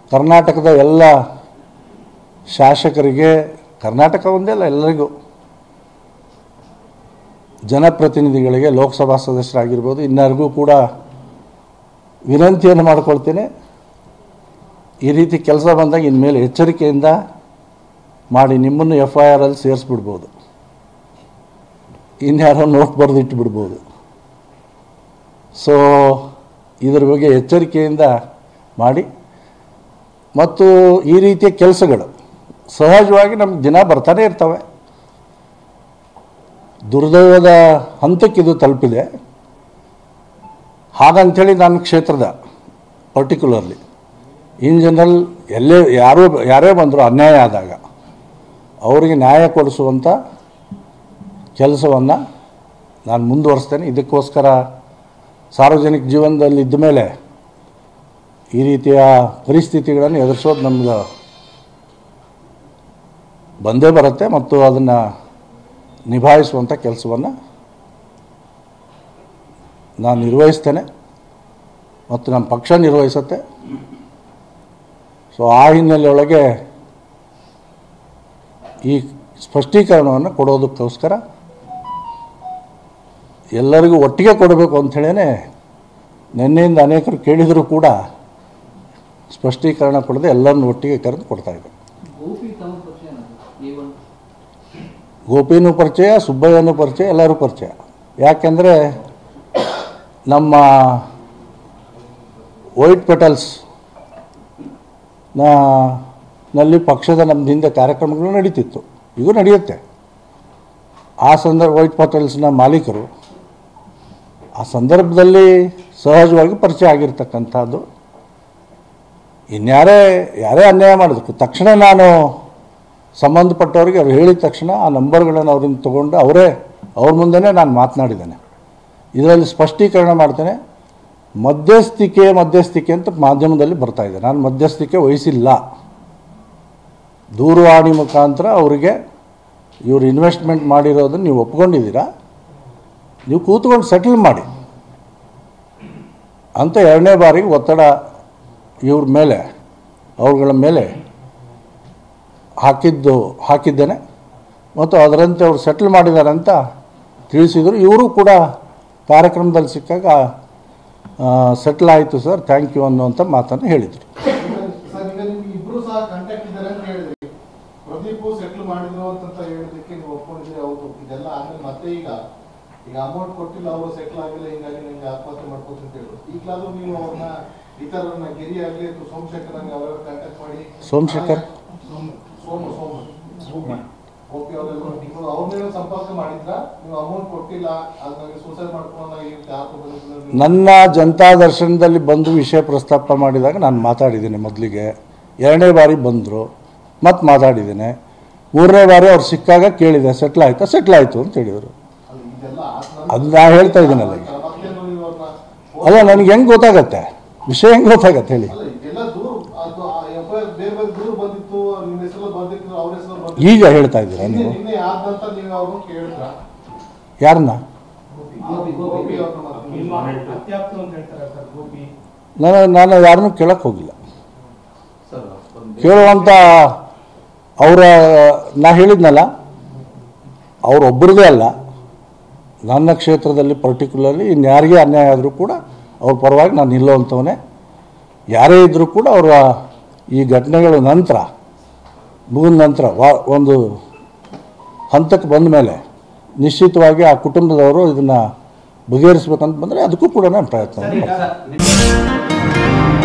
ಕರ್ನಾಟಕದ ಎಲ್ಲ ಶಾಸಕರಿಗೆ ಕರ್ನಾಟಕ ಒಂದೇ ಅಲ್ಲ ಎಲ್ಲರಿಗೂ ಜನಪ್ರತಿನಿಧಿಗಳಿಗೆ ಲೋಕಸಭಾ ಸದಸ್ಯರಾಗಿರ್ಬೋದು ಇನ್ನಾರಿಗೂ ಕೂಡ ವಿನಂತಿಯನ್ನು ಮಾಡ್ಕೊಳ್ತೇನೆ ಈ ರೀತಿ ಕೆಲಸ ಬಂದಾಗ ಇನ್ಮೇಲೆ ಎಚ್ಚರಿಕೆಯಿಂದ ಮಾಡಿ ನಿಮ್ಮನ್ನು ಎಫ್ ಐ ಆರಲ್ಲಿ ಸೇರಿಸ್ಬಿಡ್ಬೋದು ಇನ್ಯಾರೋ ನೋಟ್ ಬರೆದು ಇಟ್ಬಿಡ್ಬೋದು ಸೊ ಇದರ ಬಗ್ಗೆ ಎಚ್ಚರಿಕೆಯಿಂದ ಮಾಡಿ ಮತ್ತು ಈ ರೀತಿಯ ಕೆಲಸಗಳು ಸಹಜವಾಗಿ ನಮ್ಗೆ ದಿನ ಬರ್ತಾನೆ ಇರ್ತವೆ ದುರ್ದೈವದ ಹಂತಕ್ಕೆ ಇದು ತಲುಪಿದೆ ಹಾಗಂಥೇಳಿ ನನ್ನ ಕ್ಷೇತ್ರದ ಪರ್ಟಿಕ್ಯುಲರ್ಲಿ ಇನ್ ಜನರಲ್ ಎಲ್ಲೇ ಯಾರೂ ಯಾರೇ ಬಂದರೂ ಅನ್ಯಾಯ ಆದಾಗ ಅವರಿಗೆ ನ್ಯಾಯ ಕೊಡಿಸುವಂಥ ಕೆಲಸವನ್ನು ನಾನು ಮುಂದುವರಿಸ್ತೇನೆ ಇದಕ್ಕೋಸ್ಕರ ಸಾರ್ವಜನಿಕ ಜೀವನದಲ್ಲಿ ಇದ್ದ ಮೇಲೆ ಈ ರೀತಿಯ ಪರಿಸ್ಥಿತಿಗಳನ್ನು ಎದುರಿಸೋದು ನಮ್ಗೆ ಬಂದೇ ಬರುತ್ತೆ ಮತ್ತು ಅದನ್ನು ನಿಭಾಯಿಸುವಂಥ ಕೆಲಸವನ್ನು ನಾನು ನಿರ್ವಹಿಸ್ತೇನೆ ಮತ್ತು ನಮ್ಮ ಪಕ್ಷ ನಿರ್ವಹಿಸುತ್ತೆ ಸೊ ಆ ಹಿನ್ನೆಲೆಯೊಳಗೆ ಈ ಸ್ಪಷ್ಟೀಕರಣವನ್ನು ಕೊಡೋದಕ್ಕೋಸ್ಕರ ಎಲ್ಲರಿಗೂ ಒಟ್ಟಿಗೆ ಕೊಡಬೇಕು ಅಂಥೇಳೇ ನಿನ್ನೆಯಿಂದ ಅನೇಕರು ಕೇಳಿದರೂ ಕೂಡ ಸ್ಪಷ್ಟೀಕರಣ ಕೊಡದೆ ಎಲ್ಲರನ್ನು ಒಟ್ಟಿಗೆ ಕರೆದು ಕೊಡ್ತಾ ಇದ್ದಾರೆ ಗೋಪಿ ತಮ್ಮ ಪರಿಚಯ ಎ ಒನ್ ಗೋಪಿನೂ ಪರಿಚಯ ಸುಬ್ಬಯ್ಯನೂ ಪರಿಚಯ ಎಲ್ಲರೂ ಪರಿಚಯ ಯಾಕೆಂದರೆ ನಮ್ಮ ವೈಟ್ ಪೆಟಲ್ಸ್ ನಲ್ಲಿ ಪಕ್ಷದ ನಮ್ದು ಹಿಂದೆ ಕಾರ್ಯಕ್ರಮಗಳು ನಡೀತಿತ್ತು ಈಗೂ ನಡೆಯುತ್ತೆ ಆ ಸಂದರ್ಭ ವೈಟ್ ಪೆಟಲ್ಸ್ನ ಮಾಲೀಕರು ಆ ಸಂದರ್ಭದಲ್ಲಿ ಸಹಜವಾಗಿ ಪರಿಚಯ ಆಗಿರ್ತಕ್ಕಂಥದ್ದು ಇನ್ಯಾರೇ ಯಾರೇ ಅನ್ಯಾಯ ಮಾಡಿದ್ರು ತಕ್ಷಣ ನಾನು ಸಂಬಂಧಪಟ್ಟವರಿಗೆ ಅವ್ರು ಹೇಳಿದ ತಕ್ಷಣ ಆ ನಂಬರ್ಗಳನ್ನು ಅವರಿಂದ ತೊಗೊಂಡು ಅವರೇ ಅವ್ರ ಮುಂದೆನೇ ನಾನು ಮಾತನಾಡಿದ್ದೇನೆ ಇದರಲ್ಲಿ ಸ್ಪಷ್ಟೀಕರಣ ಮಾಡ್ತೇನೆ ಮಧ್ಯಸ್ಥಿಕೆ ಮಧ್ಯಸ್ಥಿಕೆ ಅಂತ ಮಾಧ್ಯಮದಲ್ಲಿ ಬರ್ತಾ ಇದೆ ನಾನು ಮಧ್ಯಸ್ಥಿಕೆ ವಹಿಸಿಲ್ಲ ದೂರವಾಣಿ ಮುಖಾಂತರ ಅವರಿಗೆ ಇವರು ಇನ್ವೆಸ್ಟ್ಮೆಂಟ್ ಮಾಡಿರೋದನ್ನು ನೀವು ಒಪ್ಕೊಂಡಿದ್ದೀರಾ ನೀವು ಕೂತ್ಕೊಂಡು ಸೆಟಲ್ ಮಾಡಿ ಅಂತ ಎರಡನೇ ಬಾರಿಗೆ ಒತ್ತಡ ಇವ್ರ ಮೇಲೆ ಅವ್ರುಗಳ ಮೇಲೆ ಹಾಕಿದ್ದು ಹಾಕಿದ್ದೇನೆ ಮತ್ತು ಅದರಂತೆ ಅವರು ಸೆಟ್ಲ್ ಮಾಡಿದ್ದಾರೆ ಅಂತ ತಿಳಿಸಿದರು ಇವರು ಕೂಡ ಕಾರ್ಯಕ್ರಮದಲ್ಲಿ ಸಿಕ್ಕಾಗ ಸೆಟ್ಲ್ ಆಯಿತು ಸರ್ ಥ್ಯಾಂಕ್ ಯು ಅನ್ನುವಂಥ ಮಾತನ್ನು ಹೇಳಿದರು ಸರ್ ಈಗ ನಿಮ್ಗೆ ಇಬ್ರು ಸಹ ಕಾಂಟ್ಯಾಕ್ಟ್ ಇದ್ದಾರೆ ಅಂತ ಹೇಳಿದ್ರಿ ಪ್ರದೀಪ್ ಸೆಟ್ಲ್ ಮಾಡಿದ್ರು ಅಂತ ಹೇಳಿದಕ್ಕೆ ನೀವು ಒಪ್ಕೊಂಡಿದ್ರಿ ಹೌದು ಇದೆಲ್ಲ ಆದ್ಮೇಲೆ ಮತ್ತೆ ಈಗ ಈಗ ಅಮೌಂಟ್ ಕೊಟ್ಟಿಲ್ಲ ಅವರು ಸೆಟ್ಲ್ ಆಗಿಲ್ಲ ಹಿಂಗಾಗಿ ನಿಮ್ಗೆ ಆತ್ಮಹತ್ಯೆ ಮಾಡ್ಕೋತ ಅಂತ ಹೇಳಿದ್ರು ಈಗಲಾದ್ರೂ ನೀವು ಅವ್ರನ್ನ ಇತರರನ್ನ ಗಿರಿ ಆಗ್ಲಿ ಅಥವಾ ಸೋಮಶೇಖರ್ ಹಂಗೆ ಅವರೆಲ್ಲ ಕಾಂಟ್ಯಾಕ್ಟ್ ಮಾಡಿ ಸೋಮಶೇಖರ್? ಸೋಮ ಸೋಮ ಸೋಮ ಓಕೆ ಅವರೆಲ್ಲ ನೀವು ಅವ್ರನ್ನೇನೋ ಸಂಪರ್ಕ ಮಾಡಿದ್ರ ನೀವು ಅಮೌಂಟ್ ಕೊಟ್ಟಿಲ್ಲ ಹಾಗಾಗಿ ಸೂಸೈಡ್ ಮಾಡ್ಕೊಂಡಾಗ ಯಾರು ಬಂದಿಲ್ಲ ನನ್ನ ಜನತಾ ದರ್ಶನದಲ್ಲಿ ಬಂದು ವಿಷಯ ಪ್ರಸ್ತಾಪ ಮಾಡಿದಾಗ ನಾನು ಮಾತಾಡಿದ್ದೀನಿ ಮೊದಲಿಗೆ ಎರಡನೇ ಬಾರಿ ಬಂದರು ಮತ್ತೆ ಮಾತಾಡಿದ್ದೇನೆ ಮೂರನೇ ಬಾರಿ ಅವ್ರು ಸಿಕ್ಕಾಗ ಕೇಳಿದೆ ಸೆಟ್ಲ್ ಆಯಿತಾ ಸೆಟ್ಲ್ ಆಯಿತು ಅಂತ ಹೇಳಿದರು ಅಲ್ಲ, ಇದೆಲ್ಲ ಆದ ಅದು ನಾ ಹೇಳ್ತಾ ಇದ್ದೀನಲ್ಲ ಈಗ ಮತ್ತೇನು ನೀವು ಅವ್ರನ್ನ ಅಲ್ಲ ನನಗೆ ಹೆಂಗೆ ಗೊತ್ತಾಗತ್ತೆ ವಿಷಯ ಹೆಂಗೆ ಗೊತ್ತಾಗತ್ತೆ ಹೇಳಿ ಅಲ್ಲ ಎಲ್ಲ ದೂರ ಅದು ಆ FIR ಬೇರೆ ಬೇರೆ ದೂರ ಬಂದಿತ್ತು ನಿಮ್ಮ ಹೆಸರು ಬಂದಿತ್ತು ಅವ್ರ ಹೆಸರು ಬಂದಿತ್ತು ಈಗ ಹೇಳ್ತಾ ಇದ್ದೀರಾ ನಿನ್ನೆ ನೀವು ನಿನ್ನೆ ಆದಂತ ನೀವು ಅವ್ರನ್ನ ಕೇಳಿದ್ರ ಯಾರನ್ನ ಗೋಪಿ, ಗೋಪಿ. ಗೋಪಿ ಅವ್ರನ್ನ ಮಾತ್ರ. ನಿಮ್ಮ ಅತ್ಯಾಪ್ತ ಅಂತ ಹೇಳ್ತಾರೆ ಸರ್ ಗೋಪಿ ನಾನು ನಾನು ಯಾರನ್ನೂ ಕೇಳಕ್ಕೆ ಹೋಗಿಲ್ಲ ಸರ್ ಒಂದು ಕೇಳುವಂಥ ಅವರ ನಾ ಹೇಳಿದ್ನಲ್ಲ ಅವರೊಬ್ಬರದೇ ಅಲ್ಲ ನನ್ನ ಕ್ಷೇತ್ರದಲ್ಲಿ ಪರ್ಟಿಕ್ಯುಲರ್ಲಿ ಇನ್ಯಾರಿಗೆ ಅನ್ಯಾಯ ಆದರೂ ಕೂಡ ಅವ್ರ ಪರವಾಗಿ ನಾನು ನಿಲ್ಲುವಂಥವನೇ ಯಾರೇ ಇದ್ದರೂ ಕೂಡ ಅವರ ಈ ಘಟನೆಗಳ ನಂತರ ಮುಗಿದ ನಂತರ ವಾ ಒಂದು ಹಂತಕ್ಕೆ ಬಂದ ಮೇಲೆ ನಿಶ್ಚಿತವಾಗಿ ಆ ಕುಟುಂಬದವರು ಇದನ್ನು ಬಗೆಹರಿಸ್ಬೇಕಂತ ಬಂದರೆ ಅದಕ್ಕೂ ಕೂಡ ನಾನು ಪ್ರಯತ್ನ ಸರ್ ಮಾಡ್ತೀನಿ. ಈಗ